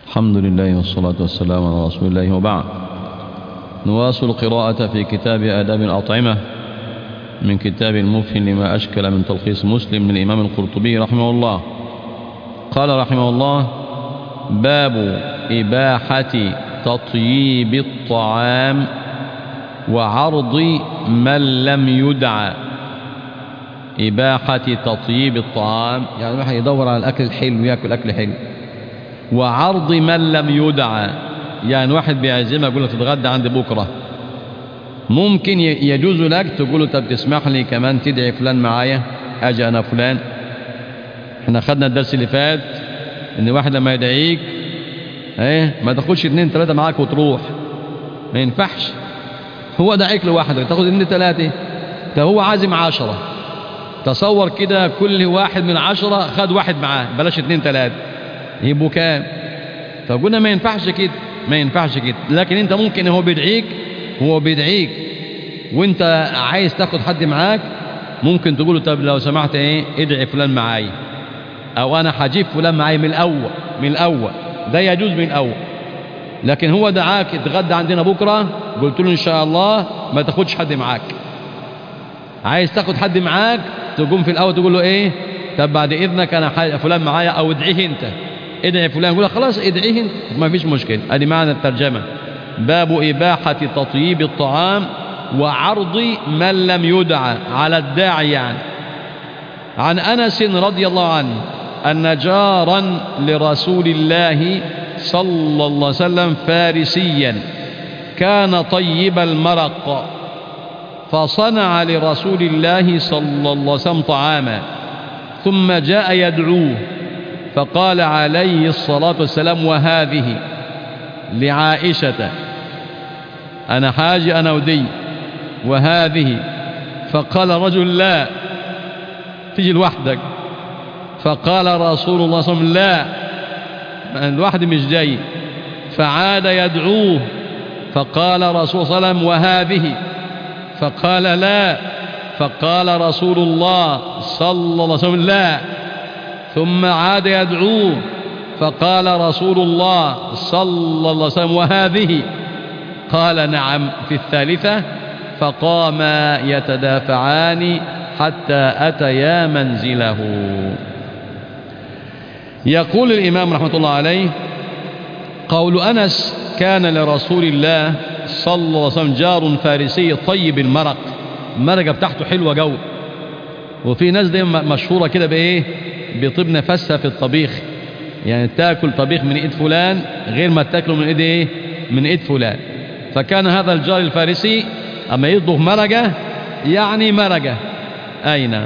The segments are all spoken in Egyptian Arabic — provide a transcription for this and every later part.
الحمد لله والصلاة والسلام على رسول الله وبعد نواصل القراءة في كتاب آداب الأطعمة من كتاب المفهم لما أشكل من تلخيص مسلم من الإمام القرطبي رحمه الله قال رحمه الله باب إباحة تطييب الطعام وعرض من لم يدع إباحة تطييب الطعام يعني الواحد يدور على الأكل الحلو ويأكل أكل حلو وعرض من لم يدع يعني واحد بيعزمك يقول لك تتغدى عندي بكرة ممكن يجوز لك تقول له طب تسمح لي كمان تدعي فلان معايا أجي أنا فلان احنا خدنا الدرس اللي فات ان واحد لما يدعيك ايه ما تاخدش اتنين تلاتة معاك وتروح ما ينفعش هو دعيك لوحدك تاخد اتنين تلاتة ده هو عازم عشرة تصور كده كل واحد من عشرة خد واحد معاه بلاش اتنين تلاتة يبقوا كام فقلنا ما ينفعش كده ما ينفعش كده لكن انت ممكن هو بيدعيك هو بيدعيك وانت عايز تاخد حد معاك ممكن تقول له طب لو سمحت ايه ادعي فلان معايا او انا هجيب فلان معايا من الاول من الاول ده يجوز من الاول لكن هو دعاك اتغدى عندنا بكره قلت له ان شاء الله ما تاخدش حد معاك عايز تاخد حد معاك تقوم في الاول تقول له ايه طب بعد اذنك انا فلان معايا او ادعيه انت ادعي فلان يقول خلاص ادعيه انت ما فيش مشكله ادي معنى الترجمه باب اباحه تطييب الطعام وعرض من لم يدع على الداعي يعني عن انس رضي الله عنه ان جارا لرسول الله صلى الله عليه وسلم فارسيا كان طيب المرق فصنع لرسول الله صلى الله عليه وسلم طعاما ثم جاء يدعوه فقال عليه الصلاة والسلام وهذه لعائشة أنا حاج أنا ودي وهذه فقال رجل لا تجي لوحدك فقال رسول الله صلى الله عليه وسلم لا الواحد مش جاي فعاد يدعوه فقال رسول صلى الله عليه وسلم وهذه فقال لا فقال رسول الله صلى الله عليه وسلم لا ثم عاد يدعوه فقال رسول الله صلى الله عليه وسلم وهذه قال نعم في الثالثة فقاما يتدافعان حتى أتيا منزله يقول الإمام رحمة الله عليه قول أنس كان لرسول الله صلى الله عليه وسلم جار فارسي طيب المرق المرقة بتاعته حلوة جو وفي ناس دي مشهورة كده بإيه بطيب نفسها في الطبيخ يعني تاكل طبيخ من ايد فلان غير ما تاكله من ايد ايه من ايد فلان فكان هذا الجار الفارسي اما يطبخ مرقة يعني مرقة اين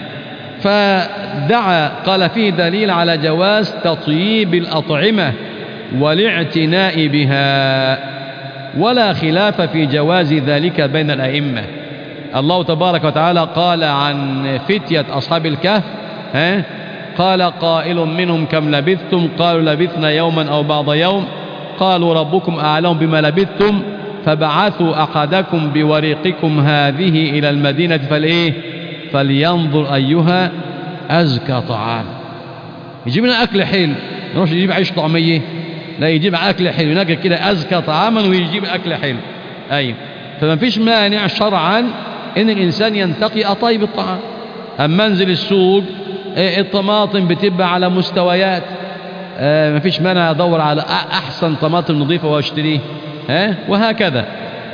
فدعا قال فيه دليل على جواز تطييب الأطعمة والاعتناء بها ولا خلاف في جواز ذلك بين الأئمة الله تبارك وتعالى قال عن فتية أصحاب الكهف ها قال قائل منهم كم لبثتم قالوا لبثنا يوما أو بعض يوم قالوا ربكم أعلم بما لبثتم فبعثوا أحدكم بوريقكم هذه إلى المدينة فالإيه فلينظر أيها أزكى طعام يجيب لنا أكل حلو يروح يجيب عيش طعمية لا يجيب أكل حلو ينقل كده أزكى طعاما ويجيب أكل حلو أي فما فيش مانع شرعا إن الإنسان ينتقي أطيب الطعام أما منزل السوق الطماطم بتبقى على مستويات ما فيش مانع أدور على أحسن طماطم نظيفة واشتريه وهكذا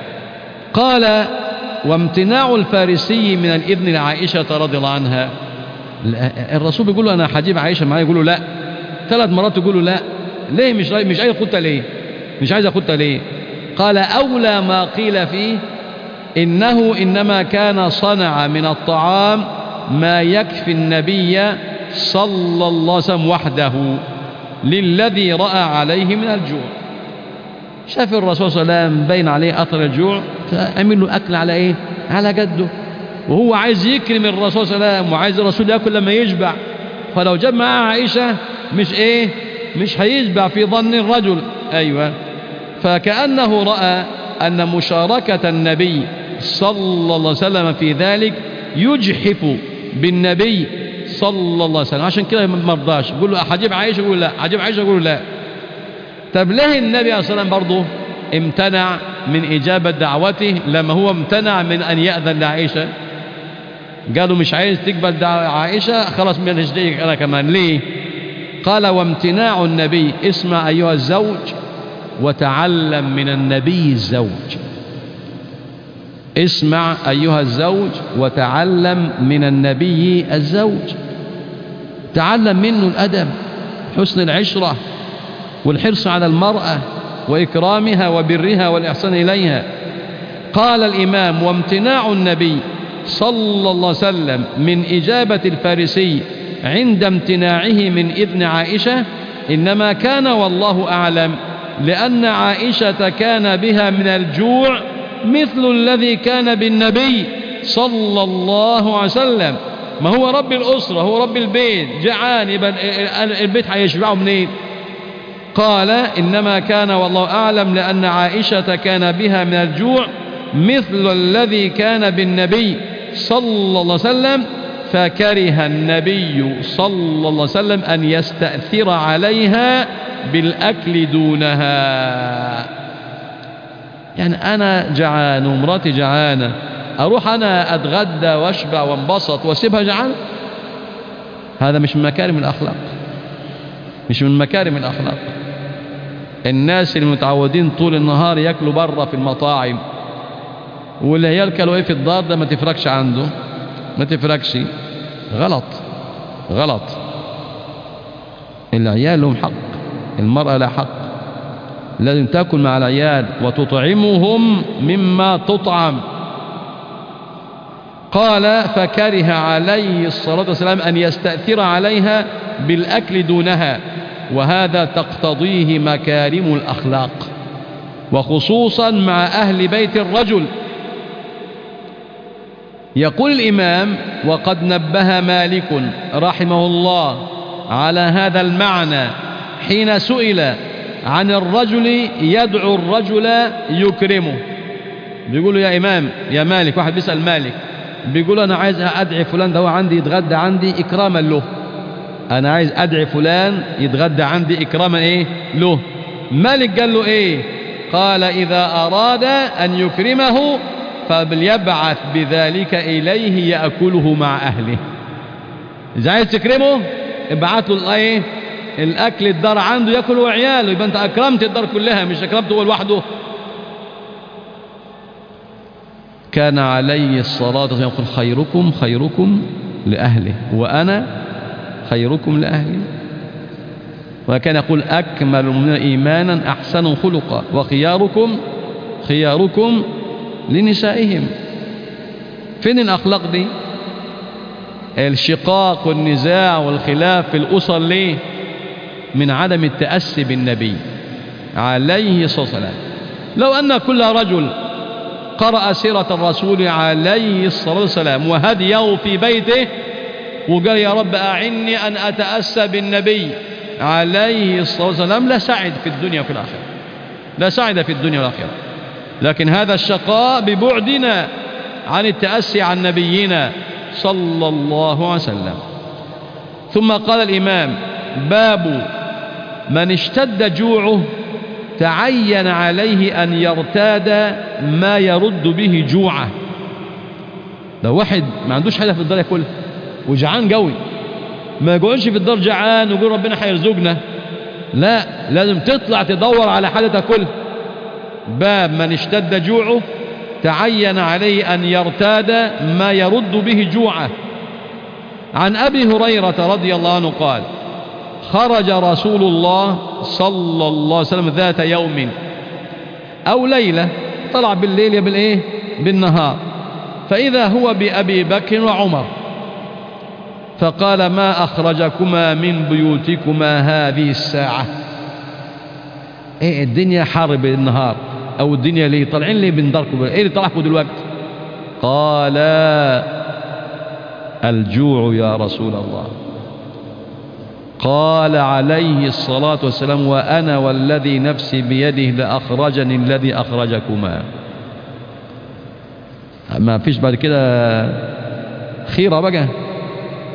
قال وامتناع الفارسي من الإذن لعائشة رضي الله عنها الرسول بيقول له أنا هجيب عائشة معايا يقول له لا ثلاث مرات يقول له لا ليه مش مش عايز أخدها ليه مش عايز أخدها ليه قال أولى ما قيل فيه إنه إنما كان صنع من الطعام ما يكفي النبي صلى الله عليه وسلم وحده للذي رأى عليه من الجوع شاف الرسول صلى الله عليه وسلم بين عليه أثر الجوع عمل له أكل على إيه على جده وهو عايز يكرم الرسول صلى الله عليه وسلم وعايز الرسول يأكل لما يشبع فلو جاب معاه عائشة مش إيه مش هيشبع في ظن الرجل أيوة فكأنه رأى أن مشاركة النبي صلى الله عليه وسلم في ذلك يجحف بالنبي صلى الله عليه وسلم عشان كده ما رضاش يقول له هجيب عائشة يقول لا هجيب عائشة يقول لا طب ليه النبي عليه الصلاة والسلام برضه امتنع من إجابة دعوته لما هو امتنع من أن يأذن لعائشة قالوا مش عايز تقبل دعوة عائشة خلاص من هجديك أنا كمان ليه قال وامتناع النبي اسمع أيها الزوج وتعلم من النبي الزوج اسمع أيها الزوج وتعلم من النبي الزوج تعلم منه الأدب حسن العشرة والحرص على المرأة وإكرامها وبرها والإحسان إليها قال الإمام وامتناع النبي صلى الله عليه وسلم من إجابة الفارسي عند امتناعه من إذن عائشة إنما كان والله أعلم لأن عائشة كان بها من الجوع مثل الذي كان بالنبي صلى الله عليه وسلم ما هو رب الأسرة هو رب البيت جعان يبقى البيت هيشبعه منين قال إنما كان والله أعلم لأن عائشة كان بها من الجوع مثل الذي كان بالنبي صلى الله عليه وسلم فكره النبي صلى الله عليه وسلم أن يستأثر عليها بالأكل دونها يعني أنا جعان ومراتي جعانة أروح أنا أتغدى وأشبع وانبسط وأسيبها جعانة هذا مش من مكارم الأخلاق مش من مكارم الأخلاق الناس المتعودين طول النهار ياكلوا بره في المطاعم والعيال كانوا ايه في الدار ده ما تفرقش عنده ما تفرقش غلط غلط العيال لهم حق المرأة لها حق لازم تاكل مع العيال وتطعمهم مما تطعم قال فكره عليه الصلاة والسلام أن يستأثر عليها بالأكل دونها وهذا تقتضيه مكارم الأخلاق وخصوصا مع أهل بيت الرجل يقول الإمام وقد نبه مالك رحمه الله على هذا المعنى حين سئل عن الرجل يدعو الرجل يكرمه بيقول له يا إمام يا مالك واحد بيسأل مالك بيقول أنا عايز أدعي فلان ده هو عندي يتغدى عندي إكراما له أنا عايز أدعي فلان يتغدى عندي إكراما إيه له مالك قال له إيه قال إذا أراد أن يكرمه فليبعث بذلك إليه يأكله مع أهله إذا عايز تكرمه ابعت له الإيه الأكل الدار عنده يأكل وعياله يبقى أنت أكرمت الدار كلها مش أكرمته هو لوحده كان عليه الصلاة والسلام يقول خيركم خيركم لأهله وأنا خيركم لأهلي وكان يقول أكمل من إيمانا أحسن خلقا وخياركم خياركم لنسائهم فين الأخلاق دي الشقاق والنزاع والخلاف في الأسر ليه من عدم التأسي بالنبي عليه الصلاة والسلام لو أن كل رجل قرأ سيرة الرسول عليه الصلاة والسلام وهديه في بيته وقال يا رب أعني أن أتأسى بالنبي عليه الصلاة والسلام لا سعد في الدنيا وفي الآخرة لا سعد في الدنيا والآخرة لكن هذا الشقاء ببعدنا عن التأسي عن نبينا صلى الله عليه وسلم ثم قال الإمام باب من اشتد جوعه تعين عليه أن يرتاد ما يرد به جوعه لو واحد ما عندوش حاجة في الدار ياكلها وجعان قوي ما يقعدش في الدار جعان ويقول ربنا هيرزقنا لا لازم تطلع تدور على حاجة تاكلها باب من اشتد جوعه تعين عليه أن يرتاد ما يرد به جوعه عن أبي هريرة رضي الله عنه قال خرج رسول الله صلى الله عليه وسلم ذات يوم أو ليلة طلع بالليل يا بالإيه بالنهار فإذا هو بأبي بكر وعمر فقال ما أخرجكما من بيوتكما هذه الساعة إيه الدنيا حر بالنهار أو الدنيا ليه طالعين ليه من داركم إيه اللي طلعكم دلوقتي قال الجوع يا رسول الله قال عليه الصلاة والسلام وأنا والذي نفسي بيده لأخرجني الذي أخرجكما ما فيش بعد كده خيرة بقى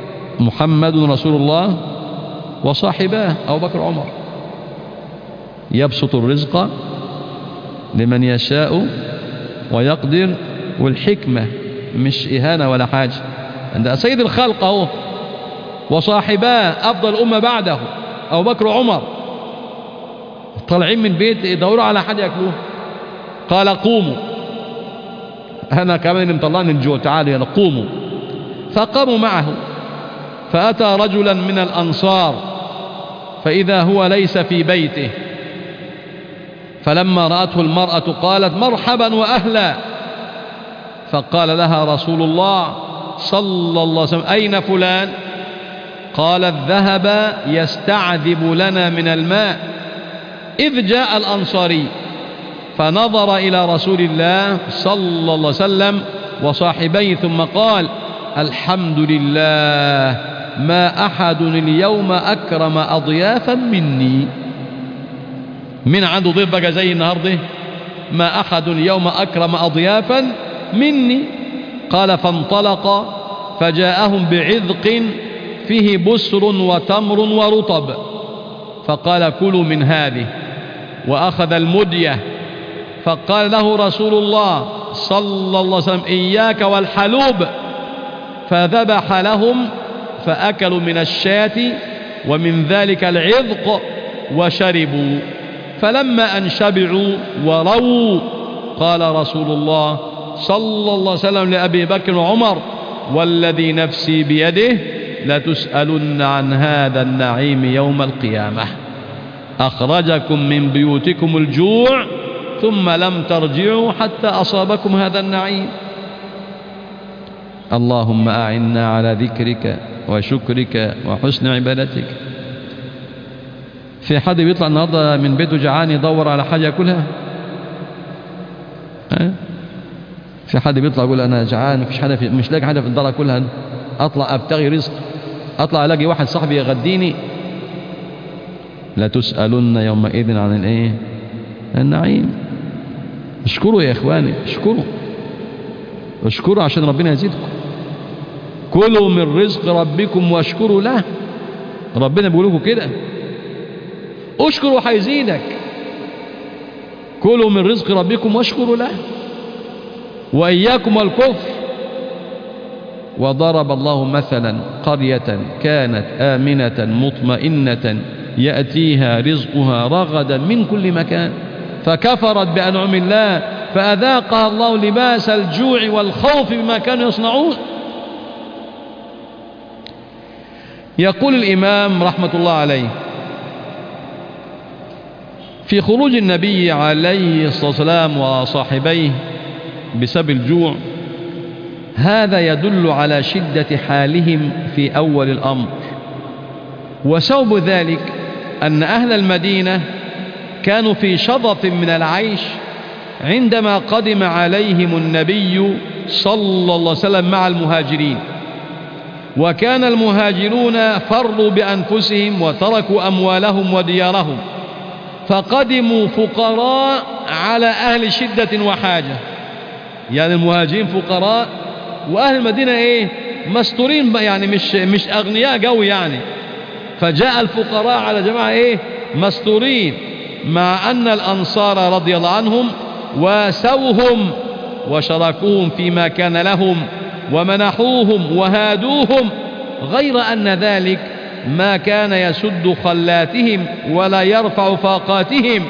محمد رسول الله وصاحباه أبو بكر عمر يبسط الرزق لمن يشاء ويقدر والحكمة مش إهانة ولا حاجة عند سيد الخلق اهو وصاحباه أفضل أمة بعده أبو بكر وعمر طالعين من بيت يدوروا على حاجة يأكلوه قال قوموا أنا كمان اللي مطلعني الجوع تعالوا يلا قوموا فقاموا معه فأتى رجلا من الأنصار فإذا هو ليس في بيته فلما رأته المرأة قالت مرحبا وأهلا فقال لها رسول الله صلى الله عليه وسلم أين فلان قالت ذهب يستعذب لنا من الماء إذ جاء الأنصاري فنظر إلى رسول الله صلى الله عليه وسلم وصاحبيه ثم قال الحمد لله ما أحد اليوم أكرم أضيافا مني من عنده ضيف بقى زي النهارده ما أحد اليوم أكرم أضيافا مني قال فانطلق فجاءهم بعذق فيه بسر وتمر ورطب فقال كلوا من هذه وأخذ المدية فقال له رسول الله صلى الله عليه وسلم إياك والحلوب فذبح لهم فأكلوا من الشاة ومن ذلك العذق وشربوا فلما أن شبعوا وروا قال رسول الله صلى الله عليه وسلم لأبي بكر وعمر والذي نفسي بيده لتسألن عن هذا النعيم يوم القيامة أخرجكم من بيوتكم الجوع ثم لم ترجعوا حتى أصابكم هذا النعيم اللهم أعنا على ذكرك وشكرك وحسن عبادتك في حد بيطلع النهارده من بيته جعان يدور على حاجة ياكلها في حد بيطلع يقول أنا جعان مفيش حاجة في مش لاقي حاجة في الدار أكلها أطلع أبتغي رزق أطلع ألاقي واحد صاحبي يغديني لا تسألن يومئذ عن الإيه النعيم اشكروا يا إخواني اشكروا اشكروا عشان ربنا يزيدكم كلوا من رزق ربكم واشكروا له ربنا بيقول لكم كده اشكروا هيزيدك كلوا من رزق ربكم واشكروا له وإياكم الكفر وضرب الله مثلا قرية كانت آمنة مطمئنة يأتيها رزقها رغدا من كل مكان فكفرت بأنعم الله فأذاقها الله لباس الجوع والخوف بما كانوا يصنعون يقول الإمام رحمة الله عليه في خروج النبي عليه الصلاة والسلام وصاحبيه بسبب الجوع هذا يدل على شدة حالهم في أول الأمر وسبب ذلك أن أهل المدينة كانوا في شظف من العيش عندما قدم عليهم النبي صلى الله عليه وسلم مع المهاجرين وكان المهاجرون فروا بأنفسهم وتركوا أموالهم وديارهم فقدموا فقراء على أهل شدة وحاجة يعني المهاجرين فقراء وأهل المدينة إيه مستورين يعني مش مش أغنياء قوي يعني فجاء الفقراء على جماعة إيه مستورين مع أن الأنصار رضي الله عنهم واسوهم وشركوهم فيما كان لهم ومنحوهم وهادوهم غير أن ذلك ما كان يسد خلاتهم ولا يرفع فاقاتهم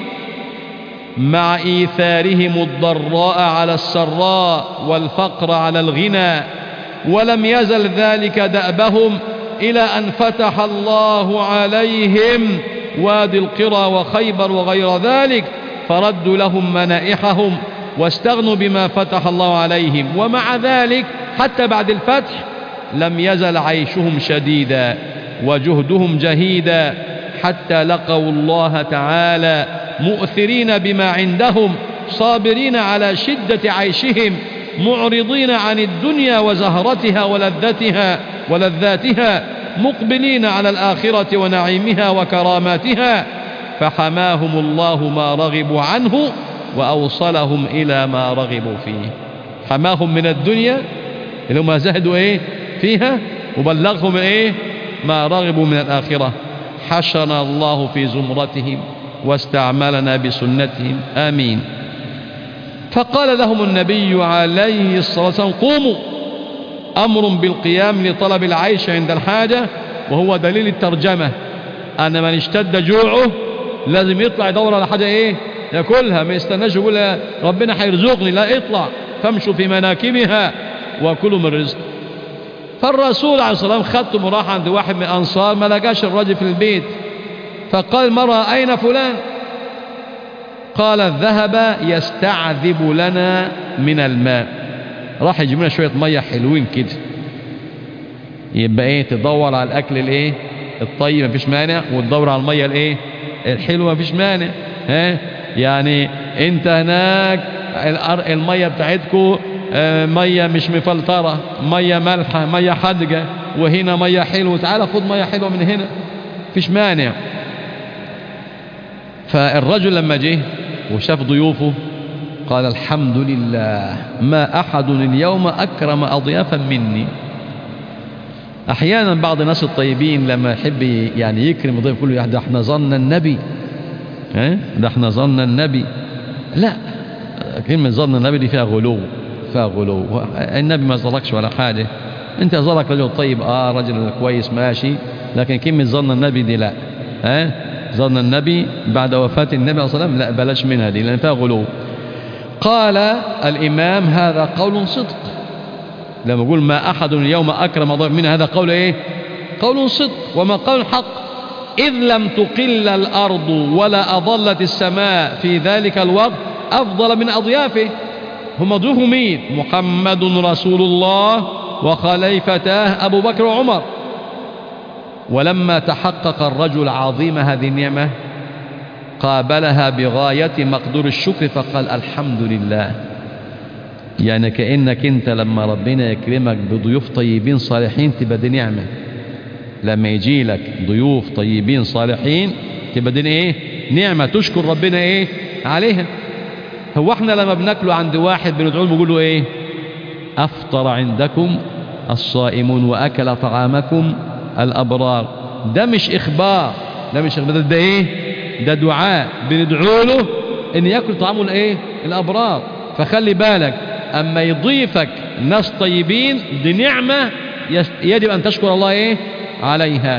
مع إيثارهم الضراء على السراء والفقر على الغنى ولم يزل ذلك دأبهم إلى أن فتح الله عليهم وادي القرى وخيبر وغير ذلك فردوا لهم منائحهم واستغنوا بما فتح الله عليهم ومع ذلك حتى بعد الفتح لم يزل عيشهم شديدا وجهدهم جهيدا حتى لقوا الله تعالى مؤثرين بما عندهم صابرين على شدة عيشهم معرضين عن الدنيا وزهرتها ولذتها ولذاتها مقبلين على الآخرة ونعيمها وكراماتها فحماهم الله ما رغبوا عنه وأوصلهم إلى ما رغبوا فيه حماهم من الدنيا اللي هم زهدوا إيه فيها وبلغهم إيه ما رغبوا من الآخرة حشرنا الله في زمرتهم واستعملنا بسنتهم آمين فقال لهم النبي عليه الصلاة والسلام قوموا أمر بالقيام لطلب العيش عند الحاجة وهو دليل الترجمة أن من اشتد جوعه لازم يطلع يدور على حاجة إيه ياكلها ما يستناش يقول ربنا هيرزقني لا اطلع فامشوا في مناكبها وكلوا من رزق فالرسول عليه الصلاة والسلام خدته وراح عند واحد من الأنصار ما لقاش الرجل في البيت فقال المرأة أين فلان قال ذهب يستعذب لنا من الماء راح يجيب لنا شوية مية حلوين كده يبقى ايه تدور على الاكل الايه الطيب مفيش مانع وتدور على المية الايه الحلوة مفيش مانع ها يعني انت هناك المية بتاعتكو مية مش مفلترة مية مالحة مية حدقة وهنا مية حلوة تعال خد مية حلوة من هنا مفيش مانع فالرجل لما جه وشاف ضيوفه قال الحمد لله ما أحد اليوم أكرم أضيافا مني أحيانا بعض الناس الطيبين لما يحب يعني يكرم ضيف كله ده احنا ظن النبي ها ده احنا ظن النبي لا كلمة ظن النبي دي فيها غلو فيها غلو النبي ما زركش ولا حاجة انت زرك رجل طيب اه رجل كويس ماشي لكن كلمة ظن النبي دي لا ها ظن النبي بعد وفاة النبي صلى الله عليه وسلم لا بلاش منها دي لأن فيها غلو قال الإمام هذا قول صدق لما يقول ما أحد اليوم أكرم ضيف منها هذا قول إيه قول صدق وما قول حق إذ لم تقل الأرض ولا أضلت السماء في ذلك الوقت أفضل من أضيافه هم ضيوف مين محمد رسول الله وخليفتاه أبو بكر وعمر ولما تحقق الرجل عظيم هذه النعمة قابلها بغاية مقدور الشكر فقال الحمد لله يعني كأنك انت لما ربنا يكرمك بضيوف طيبين صالحين تبقى دي نعمة لما يجي لك ضيوف طيبين صالحين تبقى دي ايه نعمة تشكر ربنا ايه عليها هو احنا لما بناكله عند واحد بندعوه بنقول له ايه افطر عندكم الصائمون واكل طعامكم الابرار ده مش اخبار ده مش اخبار ده ايه ده دعاء بندعو له ان ياكل طعامه الايه الابرار فخلي بالك اما يضيفك ناس طيبين دي نعمه يجب ان تشكر الله ايه عليها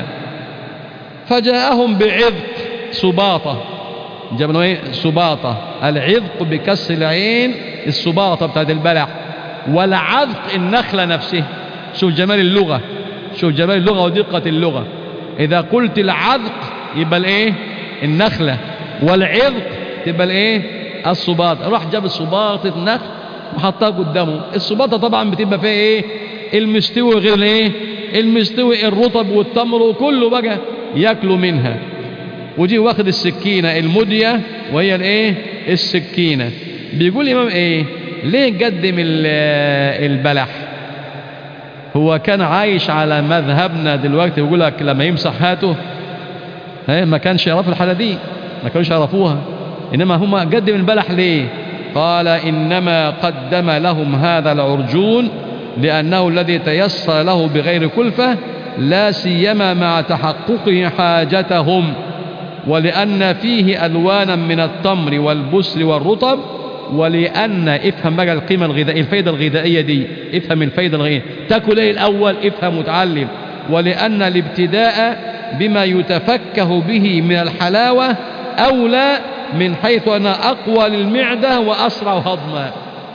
فجاءهم بعذق سباطه جابوا ايه سباطه العذق بكسر العين السباطه بتاعت البلح والعذق النخله نفسها شوف جمال اللغه شوف جمال اللغه ودقه اللغه اذا قلت العذق يبقى الايه النخلة والعذق تبقى الايه الصباط راح جاب الصباطة النخل وحطها قدامه الصباطة طبعا بتبقى فيها ايه المستوي غير الايه المستوي الرطب والتمر وكله بقى ياكلوا منها ودي واخد السكينة المدية وهي الايه السكينة بيقول الامام ايه ليه قدم البلح هو كان عايش على مذهبنا دلوقتي يقول لك لما يمسح هاته ما كانش يعرفوا الحالة دي ما كانوش يعرفوها إنما هم قدم البلح ليه قال إنما قدم لهم هذا العرجون لأنه الذي تيسر له بغير كلفة لا سيما مع تحققه حاجتهم ولأن فيه ألوانا من التمر والبسر والرطب ولأن افهم بقى القيمة الغذائية الفايدة الغذائية دي افهم الفايدة الغذائية تاكل ايه الأول افهم وتعلم ولأن الابتداء بما يتفكه به من الحلاوة أولى من حيث أنها أقوى للمعدة وأسرع هضما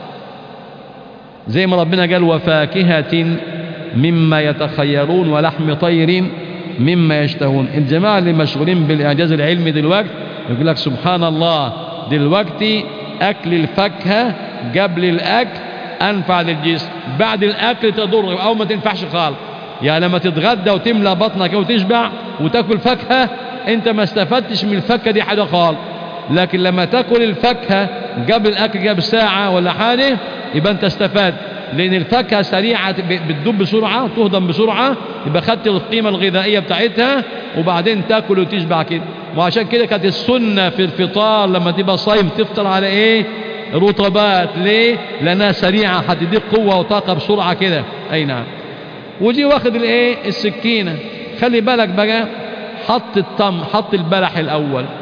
زي ما ربنا قال وفاكهة مما يتخيرون ولحم طير مما يشتهون الجماعة اللي مشغولين بالإعجاز العلمي دلوقتي يقول لك سبحان الله دلوقتي أكل الفاكهة قبل الأكل أنفع للجسم بعد الأكل تضر أو ما تنفعش خالص يعني لما تتغدى وتملى بطنك وتشبع وتاكل فاكهة انت ما استفدتش من الفاكهة دي حاجة خالص لكن لما تاكل الفاكهة قبل الأكل قبل ساعة ولا حاجة يبقى انت استفاد لأن الفاكهة سريعة بتدوب بسرعة تهضم بسرعة يبقى خدت القيمة الغذائية بتاعتها وبعدين تاكل وتشبع كده وعشان كده كانت السنة في الفطار لما تبقى صايم تفطر على ايه رطبات ليه لأنها سريعة هتديك قوة وطاقة بسرعة كده أي نعم ودي واخد الايه السكينة خلي بالك بقى حط التم حط البلح الأول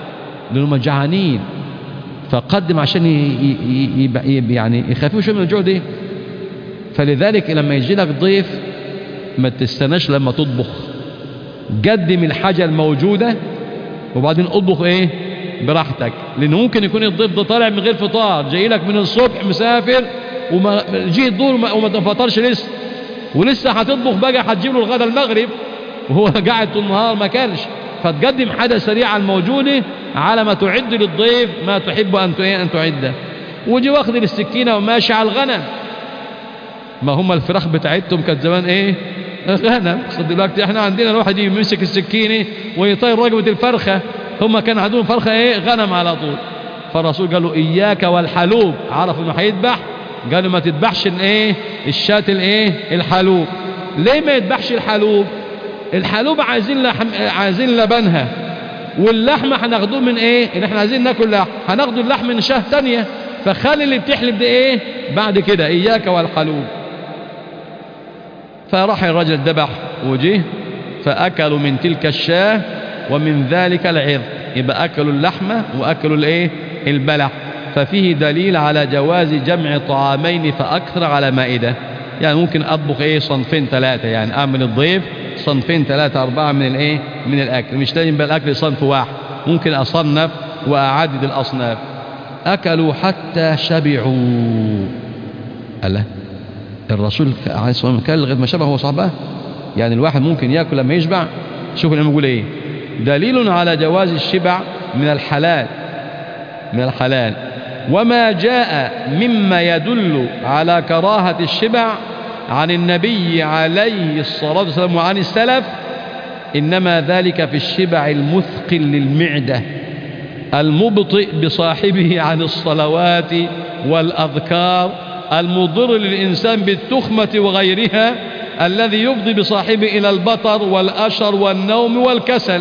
لأنهم جعانين فقدم عشان يعني يخافوا شويه من الجوع ده فلذلك لما يجي لك ضيف ما تستناش لما تطبخ قدم الحاجة الموجودة وبعدين اطبخ ايه براحتك لان ممكن يكون الضيف ده طالع من غير فطار جاي لك من الصبح مسافر وما جه الدور وما فطرش لسه ولسه هتطبخ بقى هتجيب له الغدا المغرب وهو قاعد طول النهار ما كانش فتقدم حاجة سريعة الموجودة على ما تعد للضيف ما تحب أن أن تعده وجي واخد السكينة وماشي على الغنم ما هم الفراخ بتاعتهم كانت زمان ايه غنم دلوقتي احنا عندنا الواحد يمسك السكينة ويطير رقبة الفرخة هم كان عندهم فرخة ايه غنم على طول فالرسول قال له اياك والحلوب عرف انه هيذبح قالوا ما تذبحش الايه الشاة الايه الحلوب ليه ما يذبحش الحلوب الحلوب عايزين لحم عايزين لبنها واللحمة هناخدوه من ايه اللي احنا عايزين ناكل لحم هناخدوا اللحم من شاه تانية فخلي اللي بتحلب ده ايه بعد كده اياك والحلوب فراح الرجل ذبح وجه فاكلوا من تلك الشاه ومن ذلك العظ يبقى اكلوا اللحمة واكلوا الايه البلح ففيه دليل على جواز جمع طعامين فاكثر على مائدة يعني ممكن اطبخ ايه صنفين ثلاثة يعني اعمل الضيف صنفين ثلاثة أربعة من الايه من الأكل مش لازم بالأكل صنف واحد ممكن أصنف وأعدد الأصناف أكلوا حتى شبعوا ألا الرسول عليه الصلاة والسلام كان لغاية ما شبع هو صحبه يعني الواحد ممكن يأكل لما يشبع شوف الإمام يقول إيه دليل على جواز الشبع من الحلال من الحلال وما جاء مما يدل على كراهة الشبع عن النبي عليه الصلاة والسلام وعن السلف إنما ذلك في الشبع المثقل للمعدة المبطئ بصاحبه عن الصلوات والأذكار المضر للإنسان بالتخمة وغيرها الذي يفضي بصاحبه إلى البطر والأشر والنوم والكسل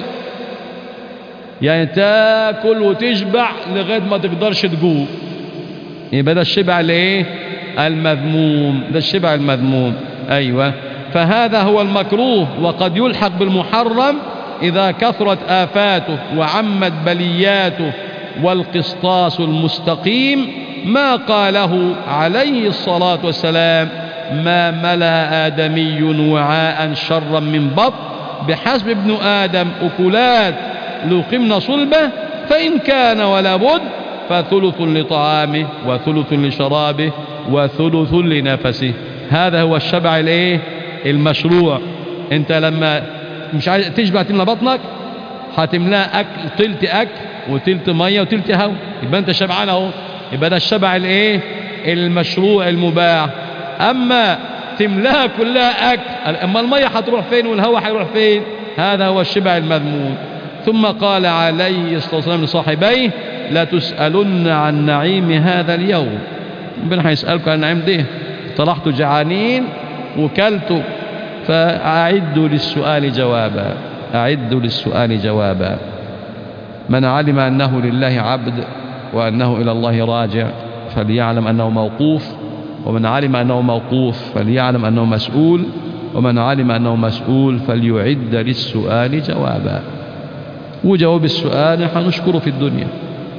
يعني تاكل وتشبع لغاية ما تقدرش تقوم يبقى ده الشبع الايه المذموم ده الشبع المذموم أيوة فهذا هو المكروه وقد يلحق بالمحرم إذا كثرت آفاته وعمت بلياته والقسطاس المستقيم ما قاله عليه الصلاة والسلام ما ملا آدمي وعاء شرا من بط بحسب ابن آدم أكلات لقمن صلبه فإن كان ولا بد فثلث لطعامه وثلث لشرابه وثلث لنفسه هذا هو الشبع الايه المشروع انت لما مش عايز تشبع تملى بطنك هتملاه اكل تلت اكل وتلت ميه وتلت هواء يبقى انت شبعان اهو يبقى ده الشبع الايه المشروع المباح اما تملاها كلها اكل اما الميه هتروح فين والهواء هيروح فين هذا هو الشبع المذموم ثم قال عليه الصلاه والسلام لصاحبيه لا تسالن عن نعيم هذا اليوم ربنا هيسالكم عن النعيم ده طلعتوا جعانين وكلتوا فأعدوا للسؤال جوابا أعدوا للسؤال جوابا من علم أنه لله عبد وأنه إلى الله راجع فليعلم أنه موقوف ومن علم أنه موقوف فليعلم أنه مسؤول ومن علم أنه مسؤول فليعد للسؤال جوابا وجواب السؤال حنشكره في الدنيا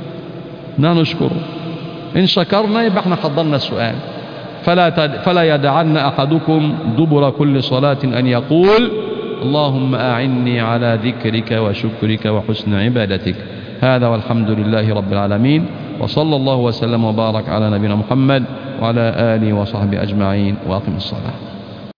نشكره إن شكرنا يبقى احنا حضرنا السؤال فلا, تد... فلا يدعن أحدكم دبر كل صلاة أن يقول اللهم أعني على ذكرك وشكرك وحسن عبادتك هذا والحمد لله رب العالمين وصلى الله وسلم وبارك على نبينا محمد وعلى آله وصحبه أجمعين وأقم الصلاة